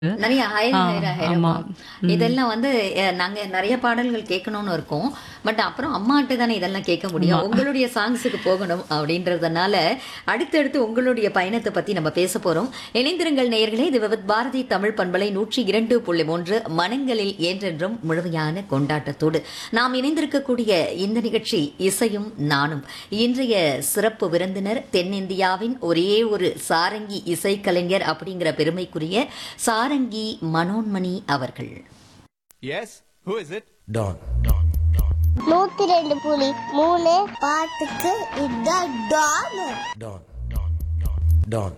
நிறைய ஹைர ஆ, ஹைர ஹைர ஆமா. இதெல்லாம் வந்து அஹ், நாங்க நிறைய பாடல்கள் கேட்கணும்னு இருக்கோம் பட் அப்புறம் அம்மாட்ட தானே இதெல்லாம் கேட்க முடியும் உங்களுடைய சாங்ஸுக்கு போகணும் அப்படின்றதுனால அடுத்தடுத்து உங்களுடைய பயணத்தை பத்தி நம்ம பேச போறோம் இணைந்திருங்கள் நேயர்களே இது விவத் பாரதி தமிழ் பண்பலை நூற்றி இரண்டு புள்ளி மூன்று மனங்களில் என்றென்றும் முழுமையான கொண்டாட்டத்தோடு நாம் இணைந்திருக்கக்கூடிய இந்த நிகழ்ச்சி இசையும் நானும் இன்றைய சிறப்பு விருந்தினர் தென்னிந்தியாவின் ஒரே ஒரு சாரங்கி இசைக்கலைஞர் அப்படிங்கிற பெருமைக்குரிய சாரங்கி மனோன்மணி அவர்கள் Yes? Who is it? Don. நூத்தி ரெண்டு புலி மூணு பாட்டுக்கு இதான் டான் Don. Don.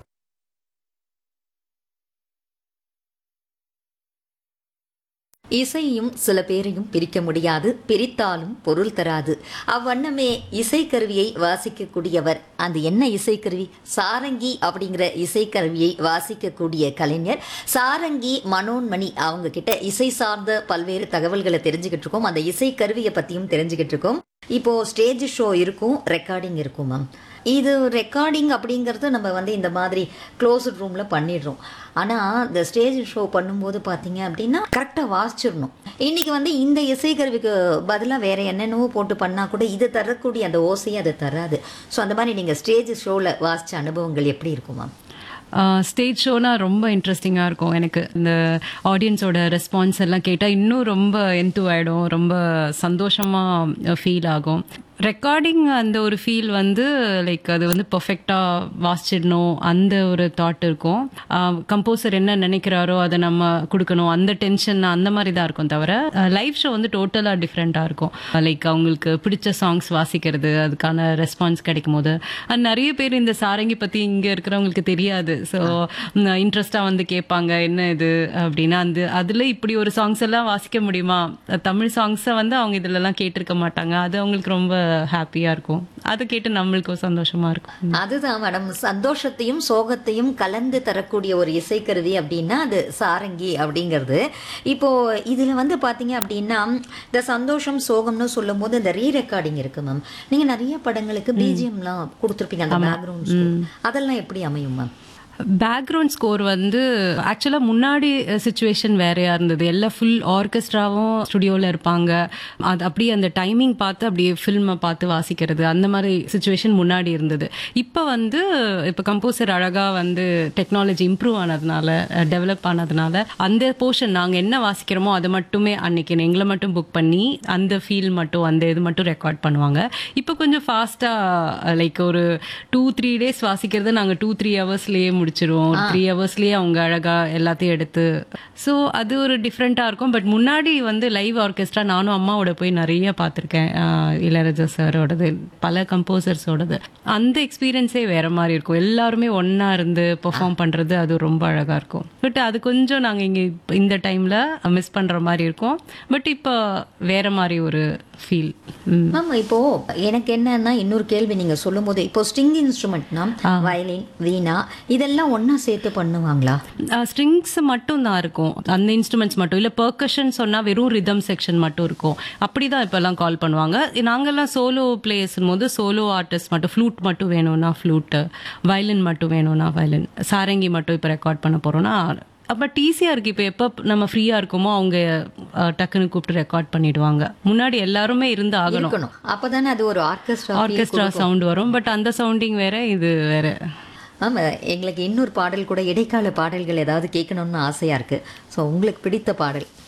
இசையும் சில பேரையும் பிரிக்க முடியாது பிரித்தாலும் பொருள் தராது அவ்வண்ணமே இசைக்கருவியை வாசிக்கக்கூடியவர் அந்த என்ன இசைக்கருவி சாரங்கி அப்படிங்கிற இசைக்கருவியை வாசிக்கக்கூடிய கலைஞர் சாரங்கி மனோன்மணி அவங்க கிட்ட இசை சார்ந்த பல்வேறு தகவல்களை தெரிஞ்சுக்கிட்டு இருக்கோம் அந்த இசைக்கருவியை பத்தியும் தெரிஞ்சுக்கிட்டு இருக்கோம் இப்போ ஸ்டேஜ் ஷோ இருக்கும் ரெக்கார்டிங் இருக்கும் மேம் இது ரெக்கார்டிங் அப்படிங்கிறது நம்ம வந்து இந்த மாதிரி க்ளோஸ்ட் ரூமில் பண்ணிடுறோம் ஆனால் இந்த ஸ்டேஜ் ஷோ பண்ணும்போது பார்த்தீங்க அப்படின்னா கரெக்டாக வாசிச்சிடணும் இன்னைக்கு வந்து இந்த இசைக்கருவிக்கு பதிலாக வேற என்னென்னவோ போட்டு பண்ணால் கூட இது தரக்கூடிய அந்த ஓசையை அது தராது ஸோ அந்த மாதிரி நீங்கள் ஸ்டேஜ் ஷோவில் வாசித்த அனுபவங்கள் எப்படி இருக்கும் மேம் ஸ்டேஜ் ஷோனா ரொம்ப இன்ட்ரெஸ்டிங்காக இருக்கும் எனக்கு இந்த ஆடியன்ஸோட ரெஸ்பான்ஸ் எல்லாம் கேட்டால் இன்னும் ரொம்ப என்து ஆகிடும் ரொம்ப சந்தோஷமாக ஃபீல் ஆகும் ரெக்கார்டிங் அந்த ஒரு ஃபீல் வந்து லைக் அது வந்து பர்ஃபெக்டாக வாசிச்சிடணும் அந்த ஒரு தாட் இருக்கும் கம்போசர் என்ன நினைக்கிறாரோ அதை நம்ம கொடுக்கணும் அந்த டென்ஷன் அந்த மாதிரி தான் இருக்கும் தவிர லைவ் ஷோ வந்து டோட்டலாக டிஃப்ரெண்ட்டாக இருக்கும் லைக் அவங்களுக்கு பிடிச்ச சாங்ஸ் வாசிக்கிறது அதுக்கான ரெஸ்பான்ஸ் கிடைக்கும் போது and நிறைய பேர் இந்த சாரங்கி பற்றி இங்கே இருக்கிறவங்களுக்கு தெரியாது ஸோ இன்ட்ரெஸ்டாக வந்து கேட்பாங்க என்ன இது அப்படின்னா அந்த அதில் இப்படி ஒரு சாங்ஸ் எல்லாம் வாசிக்க முடியுமா தமிழ் சாங்ஸை வந்து அவங்க இதுலலாம் கேட்டிருக்க மாட்டாங்க அது அவங்களுக்கு ரொம்ப ஹாப்பியாக இருக்கும் அதை கேட்டு நம்மளுக்கும் சந்தோஷமா இருக்கும் அதுதான் மேடம் சந்தோஷத்தையும் சோகத்தையும் கலந்து தரக்கூடிய ஒரு இசைக்கருவி அப்படின்னா அது சாரங்கி அப்படிங்கிறது இப்போ இதுல வந்து பாத்தீங்க அப்படின்னா இந்த சந்தோஷம் சோகம்னு சொல்லும் போது இந்த ரீ ரெக்கார்டிங் இருக்கு மேம் நீங்க நிறைய படங்களுக்கு பிஜிஎம்லாம் கொடுத்துருப்பீங்க அந்த பேக்ரவுண்ட் அதெல்லாம் எப்படி அமையும் மேம் பேக்ரவுண்ட் ஸ்கோர் வந்து ஆக்சுவலாக முன்னாடி சுச்சுவேஷன் வேறையா இருந்தது எல்லாம் ஃபுல் ஆர்கெஸ்ட்ராவும் ஸ்டுடியோவில் இருப்பாங்க அது அப்படியே அந்த டைமிங் பார்த்து அப்படியே ஃபில்மை பார்த்து வாசிக்கிறது அந்த மாதிரி சுச்சுவேஷன் முன்னாடி இருந்தது இப்போ வந்து இப்போ கம்போசர் அழகாக வந்து டெக்னாலஜி இம்ப்ரூவ் ஆனதுனால டெவலப் ஆனதுனால அந்த போர்ஷன் நாங்கள் என்ன வாசிக்கிறோமோ அதை மட்டுமே அன்னைக்கு எங்களை மட்டும் புக் பண்ணி அந்த ஃபீல் மட்டும் அந்த இது மட்டும் ரெக்கார்ட் பண்ணுவாங்க இப்போ கொஞ்சம் ஃபாஸ்ட்டாக லைக் ஒரு டூ த்ரீ டேஸ் வாசிக்கிறது நாங்கள் டூ த்ரீ ஹவர்ஸ்லேயே முடிச்சிருவோம் த்ரீ ஹவர்ஸ்லேயே அவங்க அழகா எல்லாத்தையும் எடுத்து ஸோ அது ஒரு டிஃப்ரெண்ட்டாக இருக்கும் பட் முன்னாடி வந்து லைவ் ஆர்கெஸ்ட்ரா நானும் அம்மாவோட போய் நிறைய பார்த்துருக்கேன் இளையராஜா சாரோடது பல கம்போசர்ஸோடது அந்த எக்ஸ்பீரியன்ஸே வேற மாதிரி இருக்கும் எல்லாருமே ஒன்றா இருந்து பெர்ஃபார்ம் பண்ணுறது அது ரொம்ப அழகாக இருக்கும் பட் அது கொஞ்சம் நாங்கள் இங்கே இந்த டைமில் மிஸ் பண்ணுற மாதிரி இருக்கும் பட் இப்போ வேற மாதிரி ஒரு ஃபீல் மேம் இப்போ எனக்கு என்னன்னா இன்னொரு கேள்வி நீங்க சொல்லும் போது இப்போ ஸ்ட்ரிங் இன்ஸ்ட்ருமெண்ட்னா வயலின் வீணா இதெல்லாம் ஒண்ணா சேர்த்து பண்ணுவாங்களா ஸ்ட்ரிங்ஸ் மட்டும் தான் இருக்கும் அந்த இன்ஸ்ட்ருமெண்ட்ஸ் மட்டும் இல்லை பெர்கஷன் சொன்னால் வெறும் ரிதம் செக்ஷன் மட்டும் இருக்கும் அப்படி தான் இப்போல்லாம் கால் பண்ணுவாங்க நாங்கெல்லாம் சோலோ பிளேயர்ஸ் போது சோலோ ஆர்டிஸ்ட் மட்டும் ஃப்ளூட் மட்டும் வேணும்னா ஃப்ளூட்டு வயலின் மட்டும் வேணும்னா வயலின் சாரங்கி மட்டும் இப்போ ரெக்கார்ட் பண்ண போகிறோம்னா பட் ஈஸியாக இருக்குது இப்போ எப்போ நம்ம ஃப்ரீயாக இருக்கோமோ அவங்க அஹ், டக்குன்னு கூப்பிட்டு ரெக்கார்ட் பண்ணிடுவாங்க முன்னாடி எல்லாருமே இருந்து ஆகணும் இருக்கணும் அப்பதானே அது ஒரு ஆர்கெஸ்ட்ரா ஆர்கெஸ்ட்ரா சவுண்ட் வரும் பட் அந்த சவுண்டிங் வேற இது வேற மேம் எங்களுக்கு இன்னொரு பாடல் கூட இடைக்கால பாடல்கள் ஏதாவது கேட்கணும்னு ஆசையா இருக்கு ஸோ உங்களுக்கு பிடித்த பாடல்